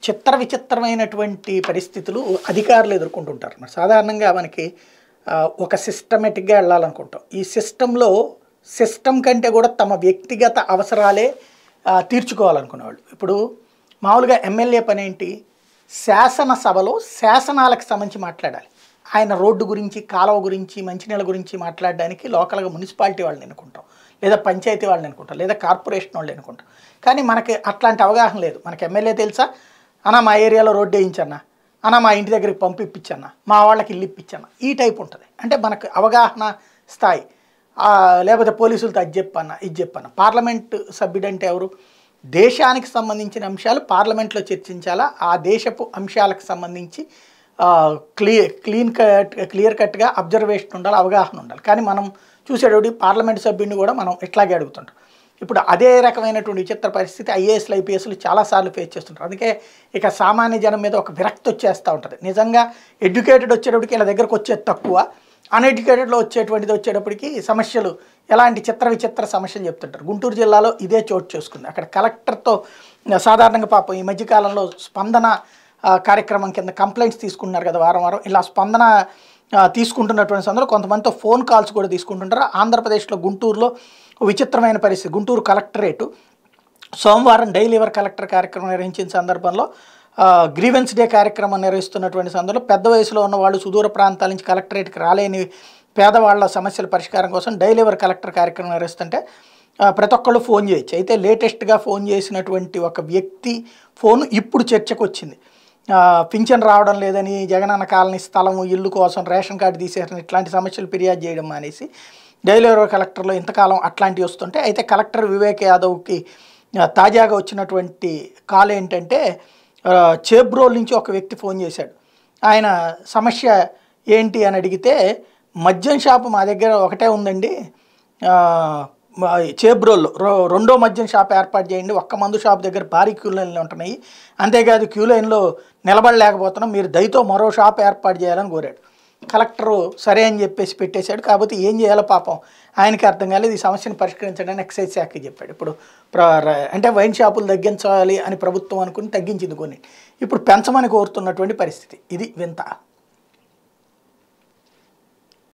చిత్ర విచిత్రమైనటువంటి పరిస్థితులు అధికారులు ఎదుర్కొంటుంటారు మరి సాధారణంగా మనకి ఆ, ఒక సిస్టమేటిక్గా వెళ్ళాలనుకుంటాం ఈ సిస్టంలో సిస్టమ్ కంటే కూడా తమ వ్యక్తిగత అవసరాలే ఆ, తీర్చుకోవాలనుకునేవాళ్ళు ఇప్పుడు మామూలుగా ఎమ్మెల్యే పని ఏంటి శాసనసభలో శాసనాలకు సంబంధించి మాట్లాడాలి ఆయన రోడ్డు గురించి కాలువ గురించి మంచినీళ్ళ గురించి మాట్లాడడానికి లోకల్గా మున్సిపాలిటీ వాళ్ళని ఎన్నుకుంటాం లేదా పంచాయతీ వాళ్ళని ఎన్నుకుంటాం లేదా కార్పొరేషన్ వాళ్ళని ఎన్నుకుంటాం కానీ మనకి అట్లాంటి అవగాహన లేదు మనకి ఎమ్మెల్యే తెలుసా అన్నా మా ఏరియాలో రోడ్డు వేయించన్నా అన్నా మా ఇంటి దగ్గరికి పంపిప్పించన్నా మా వాళ్ళకి ఇల్లు ఇప్పించన్నా ఈ టైప్ ఉంటుంది అంటే మనకు అవగాహన స్థాయి ఆ, లేకపోతే పోలీసులతో అది చెప్పన్న ఇది చెప్పన్న పార్లమెంట్ సభ్యుడు అంటే ఎవరు దేశానికి సంబంధించిన అంశాలు పార్లమెంట్లో చర్చించాలా ఆ దేశపు అంశాలకు సంబంధించి క్లియర్ క్లీన్ కట్ క్లియర్ కట్గా అబ్జర్వేషన్ ఉండాలి అవగాహన ఉండాలి కానీ మనం చూసేటప్పుడు పార్లమెంట్ సభ్యుడిని కూడా మనం ఇట్లాగే అడుగుతుంటాం ఇప్పుడు అదే రకమైనటువంటి విచిత్ర పరిస్థితి ఐఏఎస్లు ఐపీఎస్లు చాలాసార్లు ఫేస్ చేస్తుంటారు అందుకే ఇక సామాన్య జనం మీద ఒక విరక్తి వచ్చేస్తూ ఉంటుంది నిజంగా ఎడ్యుకేటెడ్ వచ్చేటప్పటికి ఇలా దగ్గరకు వచ్చేది తక్కువ అన్ఎడ్యుకేటెడ్లో వచ్చేటువంటిది వచ్చేటప్పటికి సమస్యలు ఎలాంటి చిత్ర విచిత్ర సమస్యలు చెప్తుంటారు గుంటూరు జిల్లాలో ఇదే చోటు చేసుకుంది అక్కడ కలెక్టర్తో సాధారణంగా పాపం ఈ మధ్యకాలంలో స్పందన ఆ, కార్యక్రమం కింద కంప్లైంట్స్ తీసుకుంటున్నారు కదా వారం వారం ఇలా స్పందన ఆ, తీసుకుంటున్నటువంటి సందర్భంలో కొంతమందితో ఫోన్ కాల్స్ కూడా తీసుకుంటుంటారు ఆంధ్రప్రదేశ్లో గుంటూరులో విచిత్రమైన పరిస్థితి గుంటూరు కలెక్టరేటు సోమవారం డైలీ లివర్ కలెక్టర్ కార్యక్రమం నిర్వహించిన సందర్భంలో గ్రీవెన్స్ డే కార్యక్రమం నిర్వహిస్తున్నటువంటి సందర్భంలో పెద్ద వయసులో ఉన్న వాళ్ళు సుదూర ప్రాంతాల నుంచి కలెక్టరేట్కి రాలేని పేదవాళ్ళ సమస్యల పరిష్కారం కోసం డైలీ లివర్ కలెక్టర్ కార్యక్రమం నిర్వహిస్తుంటే ఆ, ప్రతి ఒక్కళ్ళు ఫోన్ చేయొచ్చు అయితే లేటెస్ట్గా ఫోన్ చేసినటువంటి ఒక వ్యక్తి ఫోన్ ఇప్పుడు చర్చకు వచ్చింది ఆ, పింఛన్ రావడం లేదని జగనన్న కాలనీ స్థలం ఇల్లు కోసం రేషన్ కార్డు తీసేసిన ఇట్లాంటి సమస్యలు ఫిర్యాదు చేయడం మానేసి డైలీ కలెక్టర్లో ఇంతకాలం అట్లాంటివి వస్తుంటే అయితే కలెక్టర్ వివేక్ యాదవ్కి ఆ, తాజాగా వచ్చినటువంటి కాల్ ఏంటంటే ఆ, చేబ్రోల్ నుంచి ఒక వ్యక్తి ఫోన్ చేశాడు ఆయన సమస్య ఏంటి అని అడిగితే మద్యం షాపు మా దగ్గర ఒకటే ఉందండి ఆ, మా చేబ్రోల్లో రో రెండో మద్యం షాప్ ఏర్పాటు చేయండి ఒక్క మందు షాప్ దగ్గర భారీ క్యూ లైన్లు ఉంటున్నాయి అంతేకాదు క్యూ లైన్లో నిలబడలేకపోతున్నాం మీరు దయతో మరో షాప్ ఏర్పాటు చేయాలని కోరాడు కలెక్టరు సరే అని చెప్పేసి పెట్టేశాడు కాకపోతే ఏం చేయాలో పాపం ఆయనకి అర్థం కాలేదు ఈ సమస్యను పరిష్కరించడానికి ఎక్సైజ్ శాఖకి చెప్పాడు ఇప్పుడు ప్ర- ర- అంటే వైన్ షాపులు తగ్గించాలి అని ప్రభుత్వం అనుకుని తగ్గించింది కొన్ని ఇప్పుడు పెంచమని కోరుతున్నటువంటి పరిస్థితి ఇది వింత